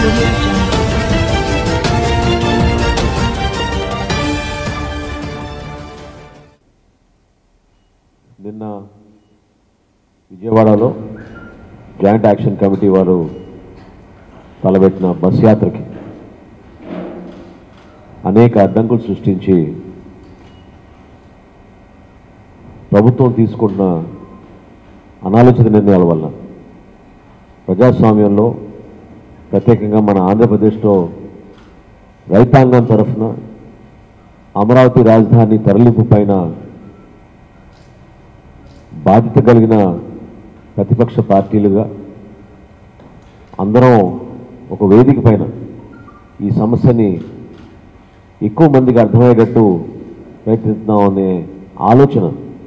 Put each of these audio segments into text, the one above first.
audio jungle. నిన్న విజయవాడలో joint action committee వారు తలబెట్టిన బస్ యాత్రకి అనేక అడ్డంకులు సృష్టించి ప్రభుత్వం తీసుకుంటున్న అనాలోచిత నిర్ణయాల వల్ల ప్రజాస్వామ్యంలో ప్రత్యేకంగా మన ఆంధ్రప్రదేశ్లో రైతాంగం తరఫున అమరావతి రాజధాని తరలింపు పైన బాధ్యత కలిగిన ప్రతిపక్ష పార్టీలుగా అందరం ఒక వేదిక పైన ఈ సమస్యని ఎక్కువ మందికి అర్థమయ్యేటట్టు ప్రయత్నిస్తున్నాం అనే ఆలోచన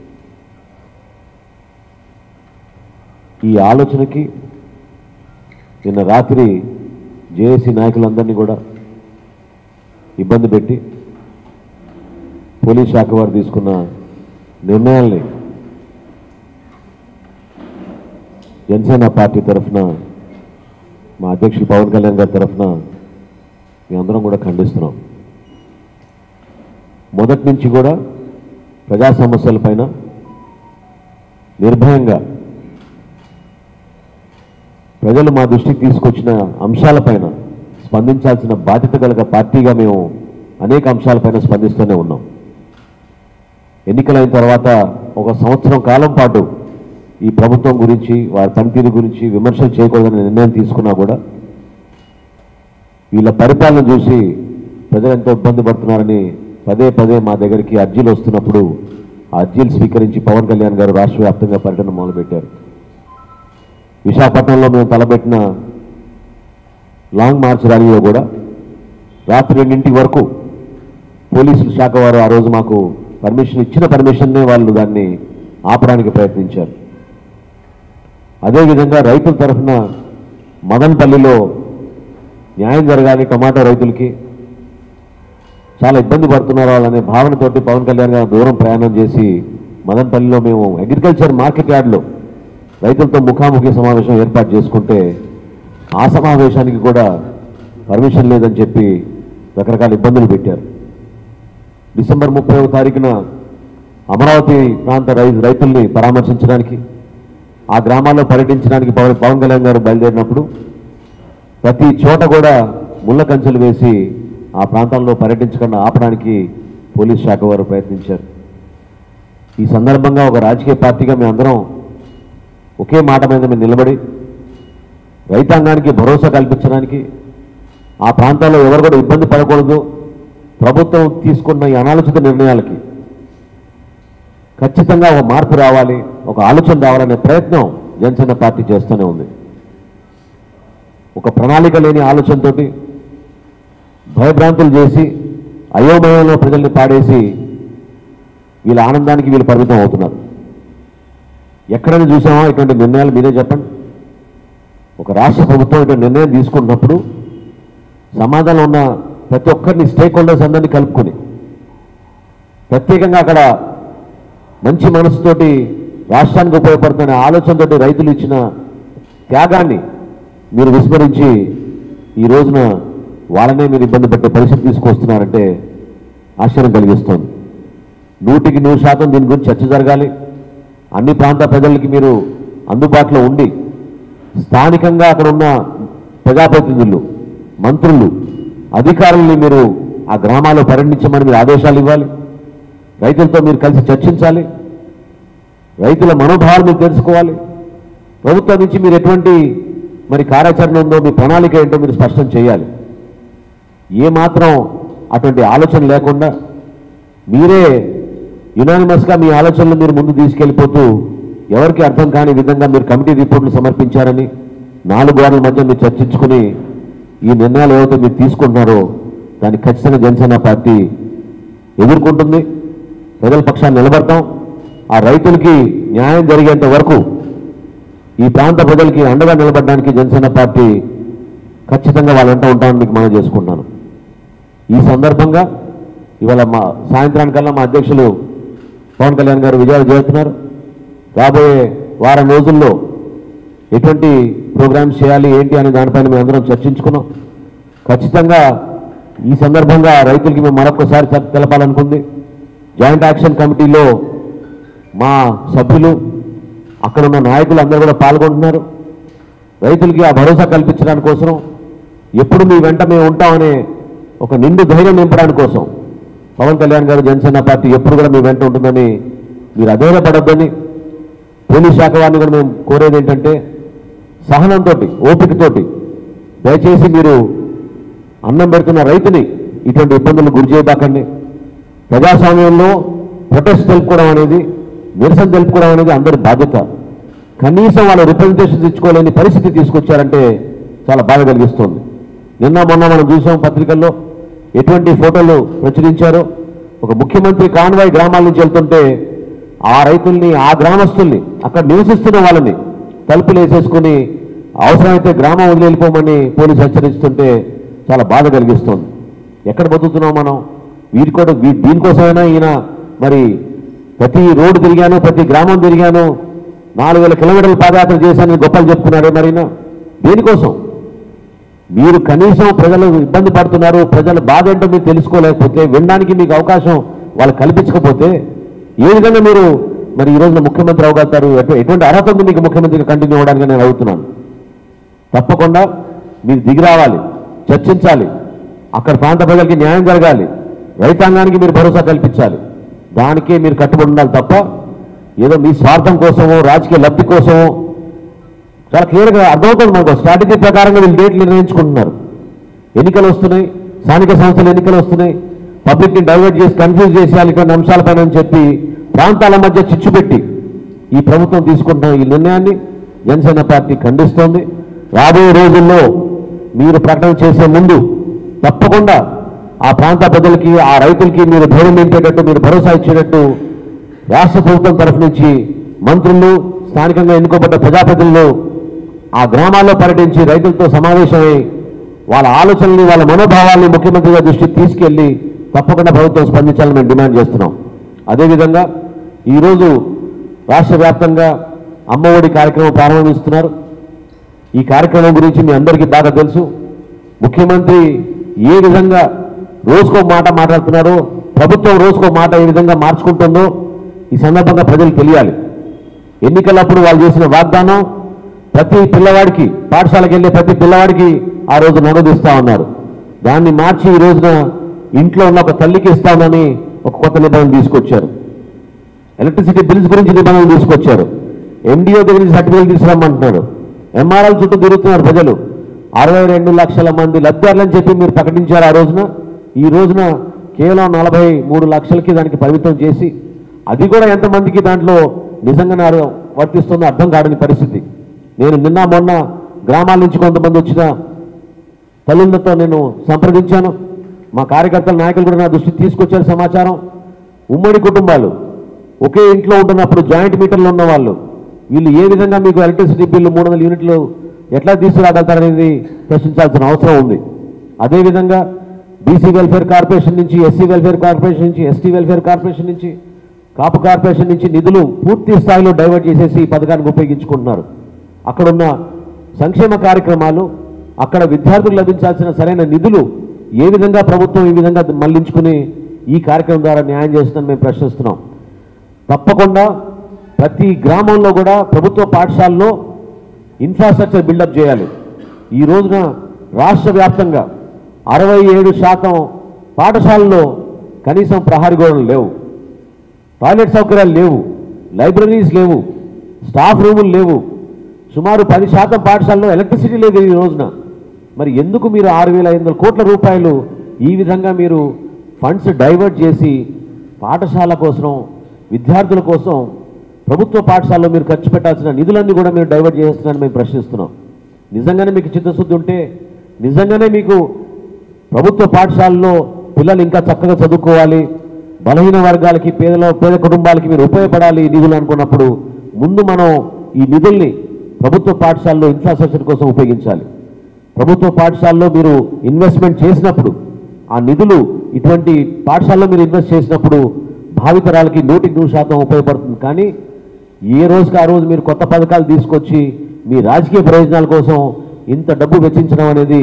ఈ ఆలోచనకి నిన్న రాత్రి జేఏసీ నాయకులందరినీ కూడా ఇబ్బంది పెట్టి పోలీస్ శాఖ వారు తీసుకున్న నిర్ణయాల్ని జనసేన పార్టీ తరఫున మా అధ్యక్షులు పవన్ కళ్యాణ్ గారి తరఫున మీ అందరం కూడా ఖండిస్తున్నాం మొదటి నుంచి కూడా ప్రజా సమస్యలపైన నిర్భయంగా ప్రజలు మా దృష్టికి తీసుకొచ్చిన అంశాలపైన స్పందించాల్సిన బాధ్యత కలిగ పార్టీగా మేము అనేక అంశాలపైన స్పందిస్తూనే ఉన్నాం ఎన్నికలైన తర్వాత ఒక సంవత్సరం కాలం పాటు ఈ ప్రభుత్వం గురించి వారి పనితీరు గురించి విమర్శలు చేయకూడదని నిర్ణయం తీసుకున్నా కూడా వీళ్ళ పరిపాలన చూసి ప్రజలు ఎంతో ఇబ్బంది పడుతున్నారని పదే పదే మా దగ్గరికి అర్జీలు వస్తున్నప్పుడు ఆ అర్జీలు స్వీకరించి పవన్ కళ్యాణ్ గారు రాష్ట్ర వ్యాప్తంగా పర్యటన మొదలుపెట్టారు విశాఖపట్నంలో మేము తలపెట్టిన లాంగ్ మార్చ్ ర్యాలీలో కూడా రాత్రి రెండింటి వరకు పోలీసుల శాఖ వారు ఆ రోజు మాకు పర్మిషన్ ఇచ్చిన పర్మిషన్నే వాళ్ళు దాన్ని ఆపడానికి ప్రయత్నించారు అదేవిధంగా రైతుల తరఫున మదనపల్లిలో న్యాయం జరగాలి టమాటో రైతులకి చాలా ఇబ్బంది పడుతున్నారు వాళ్ళనే భావనతోటి పవన్ కళ్యాణ్ గారు దూరం ప్రయాణం చేసి మదనపల్లిలో మేము అగ్రికల్చర్ మార్కెట్ యార్డ్లో రైతులతో ముఖాముఖి సమావేశం ఏర్పాటు చేసుకుంటే ఆ సమావేశానికి కూడా పర్మిషన్ లేదని చెప్పి రకరకాల ఇబ్బందులు పెట్టారు డిసెంబర్ ముప్పై తారీఖున అమరావతి ప్రాంత రై రైతుల్ని పరామర్శించడానికి ఆ గ్రామాల్లో పర్యటించడానికి పవన్ పవన్ కళ్యాణ్ గారు బయలుదేరినప్పుడు ప్రతి చోట కూడా ముళ్ళ కంచెలు వేసి ఆ ప్రాంతాల్లో పర్యటించకుండా ఆపడానికి పోలీస్ శాఖ వారు ప్రయత్నించారు ఈ సందర్భంగా ఒక రాజకీయ పార్టీగా మేమందరం ఒకే మాట మీద మేము నిలబడి రైతాంగానికి భరోసా కల్పించడానికి ఆ ప్రాంతాల్లో ఎవరు కూడా ఇబ్బంది పడకూడదు ప్రభుత్వం తీసుకున్న ఈ అనాలోచిత నిర్ణయాలకి ఖచ్చితంగా ఒక మార్పు రావాలి ఒక ఆలోచన రావాలనే ప్రయత్నం జనసేన పార్టీ చేస్తూనే ఉంది ఒక ప్రణాళిక లేని ఆలోచనతోటి భయభ్రాంతులు చేసి అయోమయంలో ప్రజల్ని పాడేసి వీళ్ళ ఆనందానికి వీళ్ళు పరిమితం అవుతున్నారు ఎక్కడైనా చూసామా ఇటువంటి నిర్ణయాలు మీరే చెప్పండి ఒక రాష్ట్ర ప్రభుత్వం ఇటువంటి నిర్ణయం తీసుకున్నప్పుడు సమాజంలో ఉన్న ప్రతి ఒక్కరిని స్టేక్ హోల్డర్స్ అందరినీ కలుపుకొని ప్రత్యేకంగా అక్కడ మంచి మనసుతోటి రాష్ట్రానికి ఉపయోగపడుతున్న ఆలోచనతోటి రైతులు ఇచ్చిన త్యాగాన్ని మీరు విస్మరించి ఈ రోజున వాళ్ళనే మీరు ఇబ్బంది పెట్టే పరిస్థితి తీసుకొస్తున్నారంటే ఆశ్చర్యం కలిగిస్తోంది నూటికి నూరు శాతం దీని గురించి చర్చ జరగాలి అన్ని ప్రాంత ప్రజలకి మీరు అందుబాటులో ఉండి స్థానికంగా అక్కడ ఉన్న ప్రజాప్రతినిధులు మంత్రులు అధికారుల్ని మీరు ఆ గ్రామాల్లో పర్యటించమని మీరు ఆదేశాలు ఇవ్వాలి రైతులతో మీరు కలిసి చర్చించాలి రైతుల మనోభావాలు మీరు తెలుసుకోవాలి ప్రభుత్వం నుంచి మీరు ఎటువంటి మరి కార్యాచరణ ఉందో మీ ప్రణాళిక ఏంటో మీరు స్పష్టం చేయాలి ఏమాత్రం అటువంటి ఆలోచన లేకుండా మీరే యునానిమస్గా మీ ఆలోచనలు మీరు ముందు తీసుకెళ్ళిపోతూ ఎవరికి అర్థం కాని విధంగా మీరు కమిటీ రిపోర్ట్లు సమర్పించారని నాలుగు వారాల మధ్య మీరు చర్చించుకుని ఈ నిర్ణయాలు ఏవైతే మీరు తీసుకుంటున్నారో దాన్ని ఖచ్చితంగా జనసేన పార్టీ ఎదుర్కొంటుంది ప్రజల పక్షాన్ని నిలబడతాం ఆ రైతులకి న్యాయం జరిగేంత వరకు ఈ ప్రాంత ప్రజలకి అండగా నిలబడడానికి జనసేన పార్టీ ఖచ్చితంగా వాళ్ళ వెంట ఉంటామని మీకు మనం చేసుకుంటున్నాను ఈ సందర్భంగా ఇవాళ మా సాయంత్రానికల్లా మా అధ్యక్షులు పవన్ కళ్యాణ్ గారు విజయాలు చేస్తున్నారు రాబోయే వారం రోజుల్లో ఎటువంటి ప్రోగ్రామ్స్ చేయాలి ఏంటి అనే దానిపైన మేము అందరం చర్చించుకున్నాం ఖచ్చితంగా ఈ సందర్భంగా రైతులకి మేము మరొకసారి తె- తెలపాలనుకుంది జాయింట్ యాక్షన్ కమిటీలో మా సభ్యులు అక్కడ ఉన్న నాయకులు అందరూ కూడా పాల్గొంటున్నారు రైతులకి ఆ భరోసా కల్పించడానికి కోసం ఎప్పుడు మీ వెంట మేము ఉంటామనే ఒక నిండు ధైర్యం నింపడానికి కోసం పవన్ కళ్యాణ్ గారు జనసేన పార్టీ ఎప్పుడు కూడా మీ వెంట ఉంటుందని మీరు అధైర్యపడొద్దని పోలీస్ శాఖ వారిని కూడా మేము కోరేది ఏంటంటే సహనంతో ఓపికతోటి దయచేసి మీరు అన్నం పెడుతున్న రైతుని ఇటువంటి ఇబ్బందులు గురి చేయబాకండి ప్రజాస్వామ్యంలో ప్రొటెస్ట్ తెలుపుకోవడం అనేది నిరసన తెలుపుకోవడం అనేది అందరి బాధ్యత కనీసం వాళ్ళ రిప్రజెంటేషన్ ఇచ్చుకోలేని పరిస్థితి తీసుకొచ్చారంటే చాలా బాధ కలిగిస్తుంది నిన్న మొన్న మనం చూసాం పత్రికల్లో ఎటువంటి ఫోటోలు ప్రచురించారో ఒక ముఖ్యమంత్రి కాన్వాయ్ గ్రామాల నుంచి వెళ్తుంటే ఆ రైతుల్ని ఆ గ్రామస్తుల్ని అక్కడ నివసిస్తున్న వాళ్ళని తలుపులు వేసేసుకుని అవసరమైతే గ్రామం వదిలి వెళ్ళిపోమని పోలీసు హెచ్చరిస్తుంటే చాలా బాధ కలిగిస్తుంది ఎక్కడ బతుకుతున్నాం మనం వీరి కూడా వీ- దీనికోసమైనా ఈయన మరి ప్రతి రోడ్డు తిరిగాను ప్రతి గ్రామం తిరిగాను నాలుగు వేల కిలోమీటర్ల పాదయాత్ర చేశానని గొప్పలు చెప్పుకున్నాడే మరినా దేనికోసం మీరు కనీసం ప్రజలు ఇబ్బంది పడుతున్నారు ప్రజల బాధ ఏంటో మీరు తెలుసుకోలేకపోతే వినడానికి మీకు అవకాశం వాళ్ళు కల్పించకపోతే ఏ విధంగా మీరు మరి ఈ రోజున ముఖ్యమంత్రి అవగలుగుతారు ఎటు- ఎటువంటి అర్హత ఉంది మీకు ముఖ్యమంత్రిగా కంటిన్యూ అవ్వడానికి నేను అడుగుతున్నాను తప్పకుండా మీరు దిగి రావాలి చర్చించాలి అక్కడ ప్రాంత ప్రజలకి న్యాయం జరగాలి రైతాంగానికి మీరు భరోసా కల్పించాలి దానికే మీరు కట్టుబడి ఉండాలి తప్ప ఏదో మీ స్వార్థం కోసమో రాజకీయ లబ్ధి కోసమో చాలా క్లియర్గా అర్థమవుతుంది మనకు స్ట్రాటజీ ప్రకారంగా వీళ్ళు డేట్లు నిర్ణయించుకుంటున్నారు ఎన్నికలు వస్తున్నాయి స్థానిక సంస్థల ఎన్నికలు వస్తున్నాయి పబ్లిక్ని డైవర్ట్ చేసి కన్ఫ్యూజ్ చేసేయాలి ఇటువంటి అంశాలపైన అని చెప్పి ప్రాంతాల మధ్య చిచ్చు పెట్టి ఈ ప్రభుత్వం తీసుకుంటున్న ఈ నిర్ణయాన్ని జనసేన పార్టీ ఖండిస్తోంది రాబోయే రోజుల్లో మీరు ప్రకటన చేసే ముందు తప్పకుండా ఆ ప్రాంత ప్రజలకి ఆ రైతులకి మీరు ధైర్యం నింపేటట్టు మీరు భరోసా ఇచ్చేటట్టు రాష్ట్ర ప్రభుత్వం తరఫు నుంచి మంత్రులు స్థానికంగా ఎన్నుకోబడ్డ ప్రజాప్రతినిధులు ఆ గ్రామాల్లో పర్యటించి రైతులతో సమావేశమై వాళ్ళ ఆలోచనల్ని వాళ్ళ మనోభావాల్ని ముఖ్యమంత్రి గారి దృష్టికి తీసుకెళ్లి తప్పకుండా ప్రభుత్వం స్పందించాలని మేము డిమాండ్ చేస్తున్నాం అదేవిధంగా ఈరోజు రాష్ట్ర వ్యాప్తంగా అమ్మఒడి కార్యక్రమం ప్రారంభిస్తున్నారు ఈ కార్యక్రమం గురించి మీ అందరికీ బాగా తెలుసు ముఖ్యమంత్రి ఏ విధంగా రోజుకో మాట మాట్లాడుతున్నారో ప్రభుత్వం రోజుకో మాట ఏ విధంగా మార్చుకుంటుందో ఈ సందర్భంగా ప్రజలు తెలియాలి ఎన్నికలప్పుడు వాళ్ళు చేసిన వాగ్దానం ప్రతి పిల్లవాడికి పాఠశాలకు వెళ్ళే ప్రతి పిల్లవాడికి ఆ రోజు నగదు ఇస్తా ఉన్నారు దాన్ని మార్చి ఈ రోజున ఇంట్లో ఉన్న ఒక తల్లికి ఇస్తామని ఒక కొత్త నిబంధన తీసుకొచ్చారు ఎలక్ట్రిసిటీ బిల్స్ గురించి నిబంధనలు తీసుకొచ్చారు ఎండిఓ దగ్గర నుంచి సర్టిఫికేట్ తీసుకురమ్మంటున్నారు ఎంఆర్ఎల్ చుట్టూ తిరుగుతున్నారు ప్రజలు అరవై రెండు లక్షల మంది లబ్ధారులని చెప్పి మీరు ప్రకటించారు ఆ రోజున ఈ రోజున కేవలం నలభై మూడు లక్షలకి దానికి పరిమితం చేసి అది కూడా ఎంతమందికి దాంట్లో నిజంగా నాకు వర్తిస్తుందో అర్థం కాడని పరిస్థితి నేను నిన్న మొన్న గ్రామాల నుంచి కొంతమంది వచ్చిన తల్లులతో నేను సంప్రదించాను మా కార్యకర్తల నాయకులు కూడా నా దృష్టికి తీసుకొచ్చారు సమాచారం ఉమ్మడి కుటుంబాలు ఒకే ఇంట్లో ఉంటున్నప్పుడు జాయింట్ మీటర్లు ఉన్న వాళ్ళు వీళ్ళు ఏ విధంగా మీకు ఎలక్ట్రిసిటీ బిల్లు మూడు వందల యూనిట్లు ఎట్లా తీసుకురాగలుగుతారనేది ప్రశ్నించాల్సిన అవసరం ఉంది అదేవిధంగా బీసీ వెల్ఫేర్ కార్పొరేషన్ నుంచి ఎస్సీ వెల్ఫేర్ కార్పొరేషన్ నుంచి ఎస్టీ వెల్ఫేర్ కార్పొరేషన్ నుంచి కాపు కార్పొరేషన్ నుంచి నిధులు పూర్తి స్థాయిలో డైవర్ట్ చేసేసి ఈ పథకానికి ఉపయోగించుకుంటున్నారు అక్కడున్న సంక్షేమ కార్యక్రమాలు అక్కడ విద్యార్థులకు లభించాల్సిన సరైన నిధులు ఏ విధంగా ప్రభుత్వం ఈ విధంగా మళ్లించుకుని ఈ కార్యక్రమం ద్వారా న్యాయం చేస్తుందని మేము ప్రశ్నిస్తున్నాం తప్పకుండా ప్రతి గ్రామంలో కూడా ప్రభుత్వ పాఠశాలలో ఇన్ఫ్రాస్ట్రక్చర్ బిల్డప్ చేయాలి ఈ రోజున రాష్ట్ర వ్యాప్తంగా అరవై ఏడు శాతం పాఠశాలలో కనీసం ప్రహారీ గోడలు లేవు టాయిలెట్ సౌకర్యాలు లేవు లైబ్రరీస్ లేవు స్టాఫ్ రూములు లేవు సుమారు పది శాతం పాఠశాలలో ఎలక్ట్రిసిటీ లేదు ఈ రోజున మరి ఎందుకు మీరు ఆరు వేల ఐదు వందల కోట్ల రూపాయలు ఈ విధంగా మీరు ఫండ్స్ డైవర్ట్ చేసి పాఠశాల కోసం విద్యార్థుల కోసం ప్రభుత్వ పాఠశాలలో మీరు ఖర్చు పెట్టాల్సిన నిధులన్నీ కూడా మీరు డైవర్ట్ చేస్తున్నారని మేము ప్రశ్నిస్తున్నాం నిజంగానే మీకు చిత్తశుద్ధి ఉంటే నిజంగానే మీకు ప్రభుత్వ పాఠశాలలో పిల్లలు ఇంకా చక్కగా చదువుకోవాలి బలహీన వర్గాలకి పేదల పేద కుటుంబాలకి మీరు ఉపయోగపడాలి ఈ నిధులు అనుకున్నప్పుడు ముందు మనం ఈ నిధుల్ని ప్రభుత్వ పాఠశాలలో ఇన్ఫ్రాస్ట్రక్చర్ కోసం ఉపయోగించాలి ప్రభుత్వ పాఠశాలలో మీరు ఇన్వెస్ట్మెంట్ చేసినప్పుడు ఆ నిధులు ఇటువంటి పాఠశాలలో మీరు ఇన్వెస్ట్ చేసినప్పుడు భావితరాలకి నూటికి నూరు శాతం ఉపయోగపడుతుంది కానీ ఏ రోజుకి ఆ రోజు మీరు కొత్త పథకాలు తీసుకొచ్చి మీ రాజకీయ ప్రయోజనాల కోసం ఇంత డబ్బు వెచ్చించడం అనేది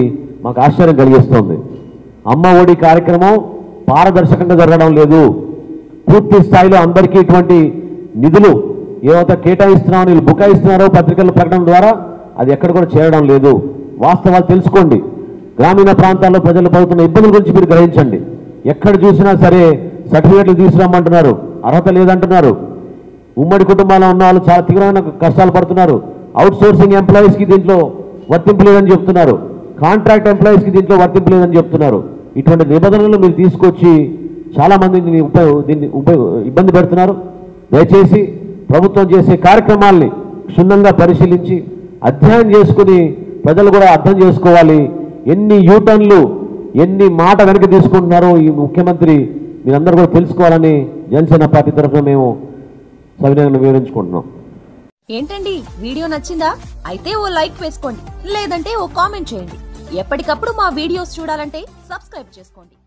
మాకు ఆశ్చర్యం కలిగిస్తోంది అమ్మ ఒడి కార్యక్రమం పారదర్శకంగా జరగడం లేదు పూర్తి స్థాయిలో అందరికీ ఇటువంటి నిధులు ఏవైతే కేటాయిస్తున్నామో వీళ్ళు బుకాయిస్తున్నారో పత్రికల ప్రకటన ద్వారా అది ఎక్కడ కూడా చేరడం లేదు వాస్తవాలు తెలుసుకోండి గ్రామీణ ప్రాంతాల్లో ప్రజలు పడుతున్న ఇబ్బందుల గురించి మీరు గ్రహించండి ఎక్కడ చూసినా సరే సర్టిఫికేట్లు తీసుకురమ్మంటున్నారు అర్హత లేదంటున్నారు ఉమ్మడి కుటుంబాల్లో ఉన్న వాళ్ళు చాలా తీవ్రమైన కష్టాలు పడుతున్నారు అవుట్ సోర్సింగ్ ఎంప్లాయీస్కి దీంట్లో వర్తింపు లేదని చెప్తున్నారు కాంట్రాక్ట్ ఎంప్లాయీస్కి దీంట్లో వర్తింపు లేదని చెప్తున్నారు ఇటువంటి నిబంధనలు మీరు తీసుకొచ్చి చాలా మంది దీన్ని ఉపయోగ దీన్ని ఉపయోగ ఇబ్బంది పెడుతున్నారు దయచేసి ప్రభుత్వం చేసే కార్యక్రమాల్ని క్షుణ్ణంగా పరిశీలించి అధ్యయనం చేసుకుని ప్రజలు కూడా అర్థం చేసుకోవాలి ఎన్ని యూటర్న్లు ఎన్ని మాట వెనక్కి తీసుకుంటున్నారో ఈ ముఖ్యమంత్రి మీరందరూ కూడా తెలుసుకోవాలని జనసేన పార్టీ తరఫున మేము సవినయంగా వివరించుకుంటున్నాం ఏంటండి వీడియో నచ్చిందా అయితే ఓ లైక్ వేసుకోండి లేదంటే ఓ కామెంట్ చేయండి ఎప్పటికప్పుడు మా వీడియోస్ చూడాలంటే సబ్స్క్రైబ్ చేసుకోండి